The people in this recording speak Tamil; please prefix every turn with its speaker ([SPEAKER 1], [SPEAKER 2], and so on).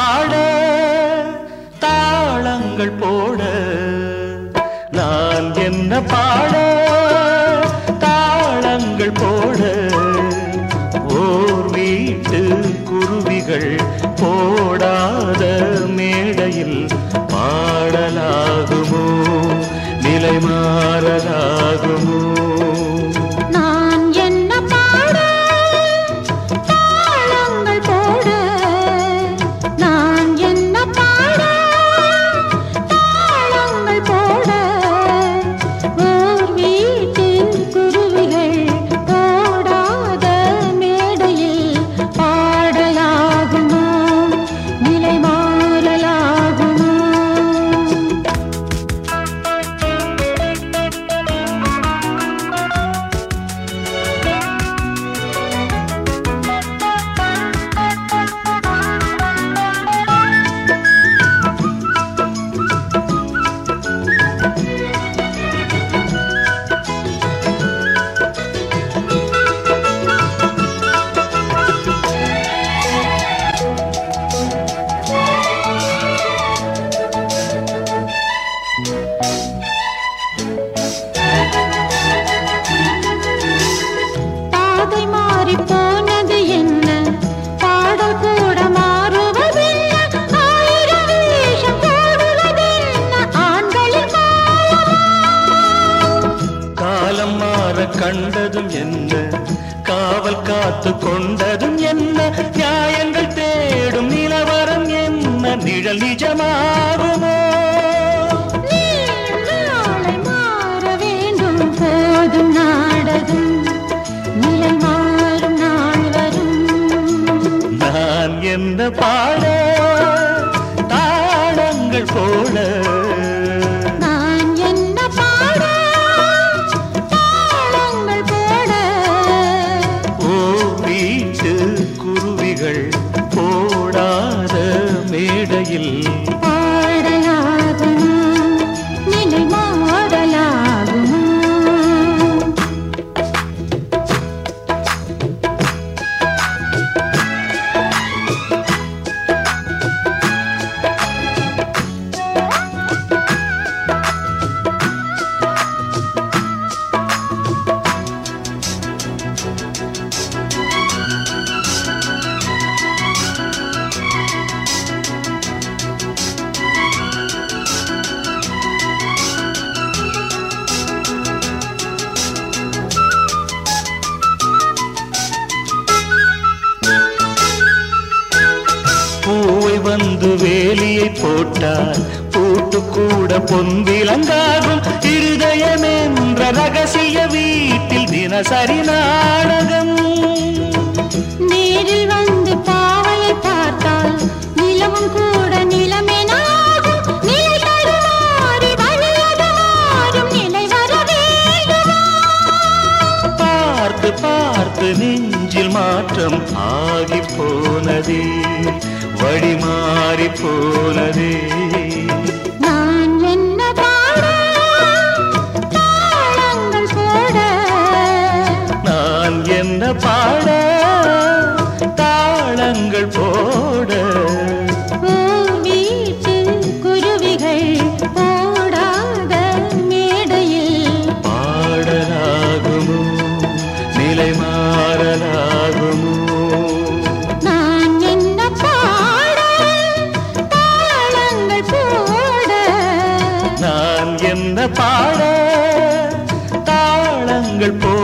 [SPEAKER 1] பாட தாளங்கள் போட நான் என்ன பாட தாளங்கள் போட ஓர் வீட்டு குருவிகள் போடாத மேடையில் பாடலாகுமோ நிலை மாறலாகுமோ
[SPEAKER 2] நான் என்ன பாட தாளங்கள் போட நான் என்ன பாட தாளங்கள் போட ஓர் வீட்டில் குருவிகள் போடாத மேடையில் பாடலாகுமோ நிலை மாறலாகுமோ பாதை மாறி போனது என்ன பாடல் கூட மாறுவதென்ன ஆயிரம் வேஷம் போடுவதென்ன ஆண்களின்
[SPEAKER 1] காலம் மாற கண்டதும் என்ன காவல் காத்து கொண்டதும் என்ன நியாயங்கள் தேடும் நிலவரம் என்ன நிழல் நிஜமாகுமோ
[SPEAKER 2] நாளை மாற வேண்டும் போதும் நாடகம் நிலை மாறும் நாள் வரும்
[SPEAKER 1] நான் என்ன பாட தாளங்கள் போல
[SPEAKER 2] நான் என்ன பாட தாளங்கள் போட
[SPEAKER 1] ஓ வீட்டு குருவிகள் போடாத மேடையில்
[SPEAKER 2] பாடலாகுமோ நிலை மாறலாகுமோ
[SPEAKER 1] பூவை வந்து வேலியை போட்டால் பூட்டு கூட பொன் விலங்காகும் இருதயம் என்ற ரகசிய வீட்டில் தினசரி நாடகம்
[SPEAKER 2] நேரில் வந்து பாவையை பார்த்தால் நிலவும் கூட நிலமெனாகும் நிலை தடுமாறி வழியது மாறும் நிலை வர வேண்டுமா
[SPEAKER 1] பார்த்து பார்த்து நெஞ்சில் மாற்றம் ஆகி போனதே வழி மாறி போனதே
[SPEAKER 2] நான் என்ன பாட தாளங்கள் போட
[SPEAKER 1] நான் என்ன பாட தாளங்கள் போட
[SPEAKER 2] ஓர் வீட்டில் குருவிகள் போடாத மேடையில்
[SPEAKER 1] பாடலாகுமோ நிலை மாறலாகுமோ
[SPEAKER 2] நான் என்ன பாட தாளங்கள் போட
[SPEAKER 1] நான் என்ன பாட தாளங்கள் போட